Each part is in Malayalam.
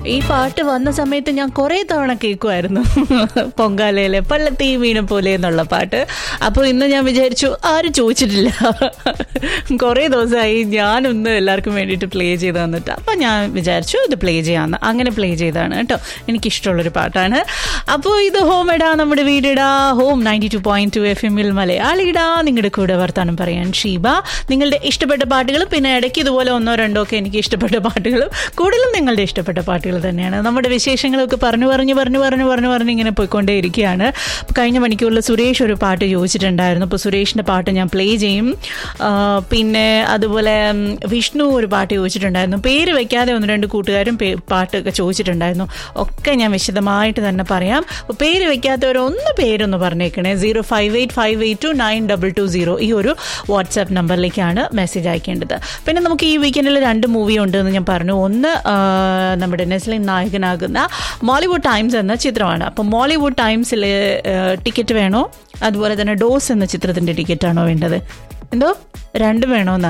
ഈ പാട്ട് വന്ന സമയത്ത് ഞാൻ കുറേ തവണ കേൾക്കുമായിരുന്നു പൊങ്കാലയിലെ പള്ളത്തി വീണ പോലെ എന്നുള്ള പാട്ട് അപ്പോൾ ഇന്ന് ഞാൻ വിചാരിച്ചു ആരും ചോദിച്ചിട്ടില്ല കുറേ ദിവസമായി ഞാനൊന്ന് എല്ലാവർക്കും വേണ്ടിയിട്ട് പ്ലേ ചെയ്ത് തന്നിട്ട് അപ്പോൾ ഞാൻ വിചാരിച്ചു ഇത് പ്ലേ ചെയ്യാമെന്ന് അങ്ങനെ പ്ലേ ചെയ്തതാണ് കേട്ടോ എനിക്കിഷ്ടമുള്ളൊരു പാട്ടാണ് അപ്പോൾ ഇത് ഹോം ഇടാ നമ്മുടെ വീടിടാ home ninety two point two F എമ്മിൽ മലയാളിടാ നിങ്ങളുടെ കൂടെ വർത്താനം പറയാൻ ഷീബ നിങ്ങളുടെ ഇഷ്ടപ്പെട്ട പാട്ടുകളും പിന്നെ ഇടയ്ക്ക് ഇതുപോലെ ഒന്നോ രണ്ടോ ഒക്കെ എനിക്ക് ഇഷ്ടപ്പെട്ട പാട്ടുകളും കൂടുതലും നിങ്ങളുടെ ഇഷ്ടപ്പെട്ട പാട്ടുകൾ തന്നെയാണ് നമ്മുടെ വിശേഷങ്ങളൊക്കെ പറഞ്ഞു പറഞ്ഞു പറഞ്ഞു പറഞ്ഞു പറഞ്ഞു പറഞ്ഞ് ഇങ്ങനെ പോയിക്കൊണ്ടേ ഇരിക്കുകയാണ് അപ്പോൾ കഴിഞ്ഞ മണിക്കൂറിൽ സുരേഷ് ഒരു പാട്ട് ചോദിച്ചിട്ടുണ്ടായിരുന്നു അപ്പോൾ സുരേഷിൻ്റെ പാട്ട് ഞാൻ പ്ലേ ചെയ്യും ആ, പിന്നെ അതുപോലെ ഉം, വിഷ്ണു ഒരു പാട്ട് ചോദിച്ചിട്ടുണ്ടായിരുന്നു പേര് വെക്കാതെ ഒന്ന് രണ്ട് കൂട്ടുകാരും പേ- പാട്ടൊക്കെ ചോദിച്ചിട്ടുണ്ടായിരുന്നു ഒക്കെ ഞാൻ വിശദമായിട്ട് തന്നെ പറയാം അപ്പോൾ പേര് വെക്കാത്തവർ ഒന്ന് പേരൊന്ന് പറഞ്ഞേക്കണേ zero five eight five eight two nine double two zero ഈ ഒരു വാട്സാപ്പ് നമ്പറിലേക്കാണ് മെസ്സേജ് അയക്കേണ്ടത് പിന്നെ നമുക്ക് ഈ വീക്കെൻഡിൽ രണ്ട് മൂവി ഉണ്ടെന്ന് ഞാൻ പറഞ്ഞു ഒന്ന് ആ, നമ്മുടെ നെസ്ലിൻ നായകനാകുന്ന മോളിവുഡ് ടൈംസ് എന്ന ചിത്രമാണ് അപ്പം മോളിവുഡ് ടൈംസിൽ ടിക്കറ്റ് വേണോ അതുപോലെ തന്നെ ഡോസ് എന്ന ചിത്രത്തിൻ്റെ ടിക്കറ്റാണോ വേണ്ടത് എന്തോ രണ്ടും വേണോന്നാ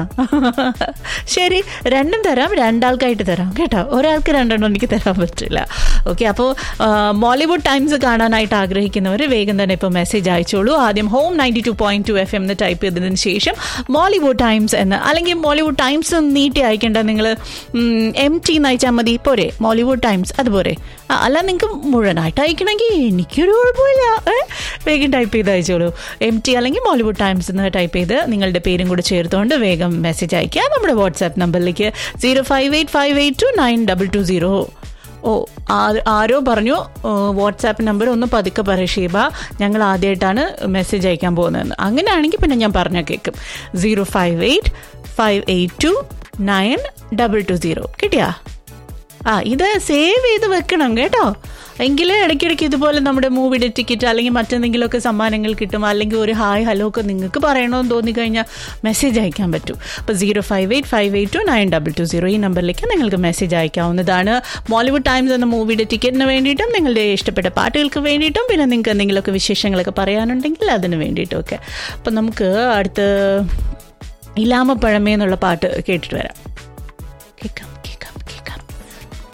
ശരി രണ്ടും തരാം രണ്ടാൾക്കായിട്ട് തരാം കേട്ടോ ഒരാൾക്ക് രണ്ടെണ്ണം എനിക്ക് തരാൻ പറ്റില്ല ഓക്കെ അപ്പോൾ മോളിവുഡ് ടൈംസ് കാണാനായിട്ട് ആഗ്രഹിക്കുന്നവർ വേഗം തന്നെ ഇപ്പോൾ മെസ്സേജ് അയച്ചോളൂ ആദ്യം home ninety two point two F M എന്ന് ടൈപ്പ് ചെയ്തതിന് ശേഷം മോളിവുഡ് ടൈംസ് എന്ന് അല്ലെങ്കിൽ മോളിവുഡ് ടൈംസ് നീട്ടി അയക്കേണ്ട നിങ്ങൾ എം ടി എന്ന് അയച്ചാൽ മതി പോരെ മോളിവുഡ് ടൈംസ് അതുപോലെ ആ, അല്ല നിങ്ങൾക്ക് മുഴുവനായിട്ട് അയക്കണമെങ്കിൽ എനിക്കൊരു കുഴപ്പമില്ല ഏ? വേഗം ടൈപ്പ് ചെയ്ത് അയച്ചോളൂ എം ടി അല്ലെങ്കിൽ മോളിവുഡ് ടൈംസ് എന്ന് ടൈപ്പ് ചെയ്ത് നിങ്ങളുടെ പേരും കൂടെ ചേർത്തുകൊണ്ട് വേഗം മെസ്സേജ് അയക്കുക നമ്മുടെ വാട്സാപ്പ് നമ്പറിലേക്ക് zero five eight five eight two nine double two zero ഓ ആ- ആരോ പറഞ്ഞു ഓ, വാട്സാപ്പ് നമ്പർ ഒന്ന് പതുക്കെ പറയും ഷീബ ഞങ്ങൾ ആദ്യമായിട്ടാണ് മെസ്സേജ് അയക്കാൻ പോകുന്നതെന്ന് അങ്ങനെയാണെങ്കിൽ പിന്നെ ഞാൻ പറഞ്ഞാൽ കേൾക്കും zero five eight five eight two nine double two zero കിട്ടിയാ ആ ഇത് സേവ് ചെയ്ത് വെക്കണം കേട്ടോ എങ്കിലേ ഇടയ്ക്കിടയ്ക്ക് ഇതുപോലെ നമ്മുടെ മൂവിയുടെ ടിക്കറ്റ് അല്ലെങ്കിൽ മറ്റെന്തെങ്കിലുമൊക്കെ സമ്മാനങ്ങൾ കിട്ടും അല്ലെങ്കിൽ ഒരു ഹായ് ഹലോ ഒക്കെ നിങ്ങൾക്ക് പറയണമെന്ന് തോന്നിക്കഴിഞ്ഞാൽ മെസ്സേജ് അയക്കാൻ പറ്റും അപ്പോൾ zero five eight five eight two nine double two zero ഈ നമ്പറിലേക്ക് നിങ്ങൾക്ക് മെസ്സേജ് അയക്കാവുന്നതാണ് മോളിവുഡ് ടൈംസ് എന്ന മൂവിയുടെ ടിക്കറ്റിന് വേണ്ടിയിട്ടും നിങ്ങളുടെ ഇഷ്ടപ്പെട്ട പാട്ടുകൾക്ക് വേണ്ടിയിട്ടും പിന്നെ നിങ്ങൾക്ക് എന്തെങ്കിലുമൊക്കെ വിശേഷങ്ങളൊക്കെ പറയാനുണ്ടെങ്കിൽ അതിന് വേണ്ടിയിട്ടും ഒക്കെ അപ്പം നമുക്ക് അടുത്ത് ഇലാമപ്പഴമേ എന്നുള്ള പാട്ട് കേട്ടിട്ട് വരാം കേൾക്കാം